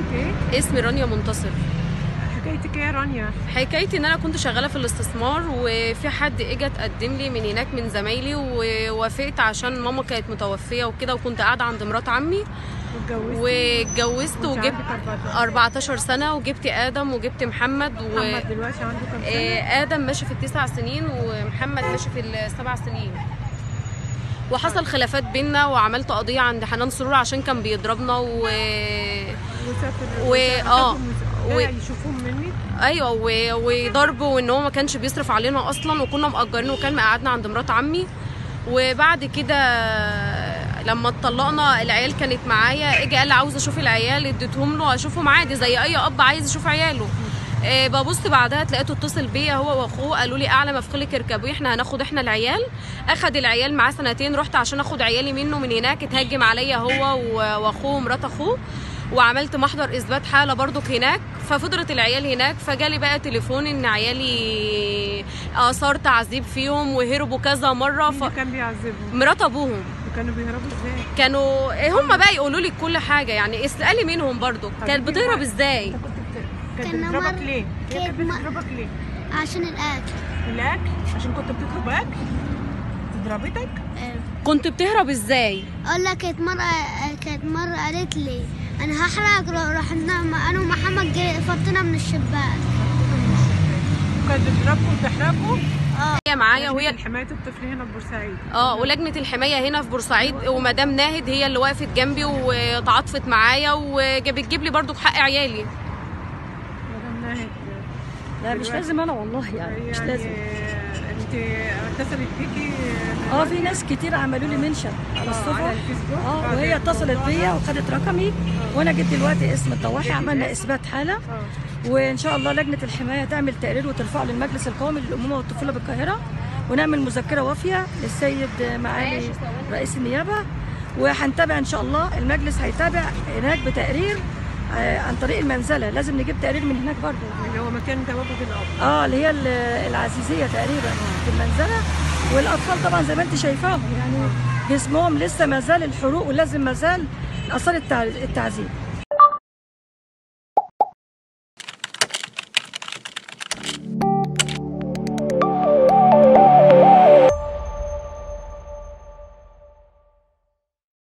ايه؟ اسمي رانيا منتصر حكايتك ايه يا رانيا؟ حكايتي ان انا كنت شغاله في الاستثمار وفي حد اجى تقدم لي من هناك من زمايلي ووافقت عشان ماما كانت متوفيه وكده وكنت قاعده عند مرات عمي واتجوزتي؟ واتجوزت وانت وجبت عندك 14 14 سنه وجبت ادم وجبت محمد و محمد دلوقتي عنده كام سنه؟ آه، ادم ماشي في التسع سنين ومحمد ماشي في السبع سنين وحصل خلافات بينا وعملت قضيه عند حنان سرور عشان كان بيضربنا و وسافر و- آه، و... و- يشوفوهم مني ايوه و- وضرب وان هو ما كانش بيصرف علينا اصلا وكنا مأجرين وكان مقعدنا عند مرات عمي وبعد كده لما اتطلقنا العيال كانت معايا اجي قال لي عاوز اشوف العيال اديتهم له اشوفهم عادي زي اي اب عايز يشوف عياله آه، ببص بعدها تلاقيته اتصل بيا هو واخوه قالوا لي اعلى مفخلك اركبوا احنا هناخد احنا العيال اخد العيال معاه سنتين رحت عشان اخد عيالي منه من هناك اتهجم عليا هو و- واخوه ومرات اخوه وعملت محضر اثبات حاله برضك هناك ففضلت العيال هناك فجالي بقى تليفون ان عيالي اثار تعذيب فيهم وهربوا كذا مره مين ف... اللي كان بيعذبهم؟ مرات ابوهم وكانوا بيهربوا ازاي؟ كانوا هم بقى يقولوا لي كل حاجه يعني اسالي منهم برضو كانت حبيبي بتهرب بقى. ازاي انت كنت بت... كانت كنا بتضربك مرة- ليه؟ هي كانت كانت مرة- بتضربك ليه؟ عشان الأكل الاكل عشان كنت بتطلب اكل ضربتك كنت بتهرب ازاي أقول لك كانت مرة كانت مرة قالت لي أنا هحرق رحنا أنا ومحمد جري- فطينا من الشباك وكانت بتضربكم وتحرقكم هي معايا وهي حمايه الطفل هنا في بورسعيد اه ولجنه الحمايه هنا في بورسعيد ومدام ناهد هي اللي وقفت جنبي وتعاطفت معايا وبتجيب لي برضو حق عيالي مدام ناهد لا مش دلوقتي- لازم انا والله يعني مش يعني لازم انت اتصلت بيكي اه في ناس كتير عملوا لي منشن على آه، الصفحه على الفيسبوك اه بعد وهي اتصلت الموضوع بيا ده. وخدت رقمي وانا جيت دلوقتي اسم الضواحي عملنا اثبات حاله اه وان شاء الله لجنه الحمايه تعمل تقرير وترفعه للمجلس القومي للامومه والطفوله بالقاهره ونعمل مذكره وافيه للسيد معالي رئيس النيابه وهنتابع ان شاء الله المجلس هيتابع هناك بتقرير آه، عن طريق المنزله لازم نجيب تقرير من هناك برضه اللي هو مكان تواجد الاب اه اللي هي ال- العزيزيه تقريبا في المنزله والاطفال طبعا زي ما انت شايفاهم يعني جسمهم لسه ما زال الحروق ولازم ما زال اثار التع- التعذيب